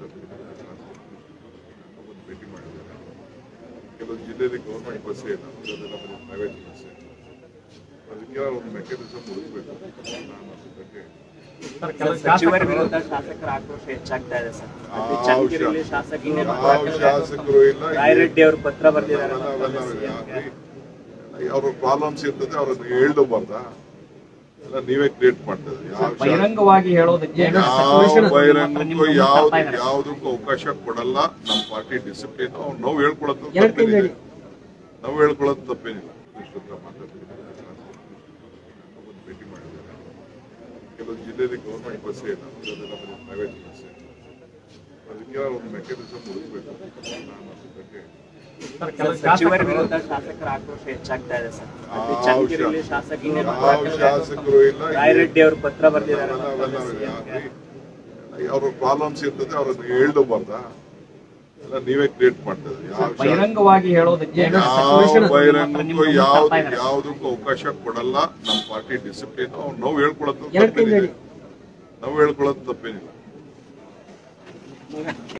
ಮಾತಾಡ್ತಿದ್ದಾರೆ ಬಂದು ಭೇಟಿ ಮಾಡಿದ್ದಾರೆ ಕೆಲವು ಜಿಲ್ಲೆಯಲ್ಲಿ ಗೌರ್ಮೆಂಟ್ ಬಸ್ಸೇ ಇಲ್ಲ ಅದೆಲ್ಲ ಬರೀ ಪ್ರೈವೇಟ್ ಬಸ್ಸೇ ಅದಕ್ಕೆ ಒಂದು ಮೆಕ್ಯಾನಿಸಮ್ ಹುಡುಕಬೇಕು ನಾನು ಅದ್ರ ಬಗ್ಗೆ ಸರ್, ಕೆಲವು ಸಚಿವರ ಶಾಸಕರು ವಿರುದ್ಧ ಶಾಸಕರ ಆಕ್ರೋಶ ಹೆಚ್ಚಾಗ್ತಾ ಇದೆ ಸರ್ ಮತ್ತೆ ಯಾವ ಚನ್ನಗಿರಿಯಲ್ಲಿ ಶಾ- ಶಾಸಕ ಇನ್ನೇನು ಯಾವ ಶಾಸಕರು ಇಲ್ಲ ರಾಯರೆಡ್ಡಿ ಅವರು ಪತ್ರ ಬರೆದಿದ್ದಾರೆ ಅವೆಲ್ಲ ಅವೆಲ್ಲ ಅವ್ರ ಪ್ರಾಬ್ಲಮ್ಸ್ ಇರ್ತದೆ ಅವ್ರನ್ನ ಹೇಳ್ದೋಬಾರ್ದ ಎಲ್ಲ ನೀವೇ ಕ್ರಿಯೇಟ್ ಮಾಡ್ತದೆ ಯಾವ ಶಾ- ಬಹಿರಂಗವಾಗಿ ಹೇಳೋದಕ್ಕೆ ಯಾವ ಬಹಿರಂಗಕ್ಕೂ ಯಾವ್ದು ಯಾವ್ದಕ್ಕೂ ಅವಕಾಶ ಕೊಡಲ್ಲ ನಮ್ಮ ಪಾರ್ಟಿ ಡಿಸಿಪ್ಲಿನ್ ಅವ್ರು ನೋವು ಹೇಳ್ಕೊಳ್ಳೋದು ತಪ್ಪೇನಿದೆ ನಾವು ಹೇಳ್ಕೊಳ್ಳೋದು ತಪ್ಪೇನಿಲ್ಲ ಇದ್ರ ಹತ್ರ ಮಾತಾಡ್ತಿದ್ದಾರೆ ಬಂದು ಭೇಟಿ ಮಾಡಿದ್ದಾರೆ ಕೆಲವು ಜಿಲ್ಲೆಯಲ್ಲಿ ಗೌರ್ಮೆಂಟ್ ಬಸ್ಸೇ ಇಲ್ಲ ಅದೆಲ್ಲ ಬರೀ ಪ್ರೈವೇಟ್ ಬಸ್ಸೇ ಅದಕ್ಕೆ ಒಂದು ಮೆಕ್ಯಾನಿಸಮ್ ಹುಡುಕಬೇಕು ನಾನು ಅದ್ರ ಬಗ್ಗೆ ಸರ್, ಕೆಲವು ಸಚಿವರ ಶಾಸಕರು ವಿರುದ್ಧ ಶಾಸಕರ ಆಕ್ರೋಶ ಹೆಚ್ಚಾಗ್ತಾ ಇದೆ ಸರ್ ಮತ್ತೆ ಯಾವ ಚನ್ನಗಿರಿಯಲ್ಲಿ ಶಾ- ಶಾಸಕ ಇನ್ನೇನು ಯಾವ ಶಾಸಕರು ಇಲ್ಲ ರಾಯರೆಡ್ಡಿ ಅವರು ಪತ್ರ ಬರೆದಿದ್ದಾರೆ ಅವೆಲ್ಲ ಅವೆಲ್ಲ ಅವ್ರ ಪ್ರಾಬ್ಲಮ್ಸ್ ಇರ್ತದೆ ಅವ್ರನ್ನ ಹೇಳ್ದೋಬಾರ್ದ ಎಲ್ಲ ನೀವೇ ಕ್ರಿಯೇಟ್ ಮಾಡ್ತದೆ ಯಾವ ಶಾ- ಬಹಿರಂಗವಾಗಿ ಹೇಳೋದಕ್ಕೆ ಯಾವ ಬಹಿರಂಗಕ್ಕೂ ಯಾವ್ದು ಯಾವ್ದಕ್ಕೂ ಅವಕಾಶ ಕೊಡಲ್ಲ ನಮ್ಮ ಪಾರ್ಟಿ ಡಿಸಿಪ್ಲಿನ್ ಅವ್ರು ನೋವು ಹೇಳ್ಕೊಳ್ಳೋದು ತಪ್ಪೇನಿದೆ ನಾವು ಹೇಳ್ಕೊಳ್ಳೋದು ತಪ್ಪೇನಿಲ್ಲ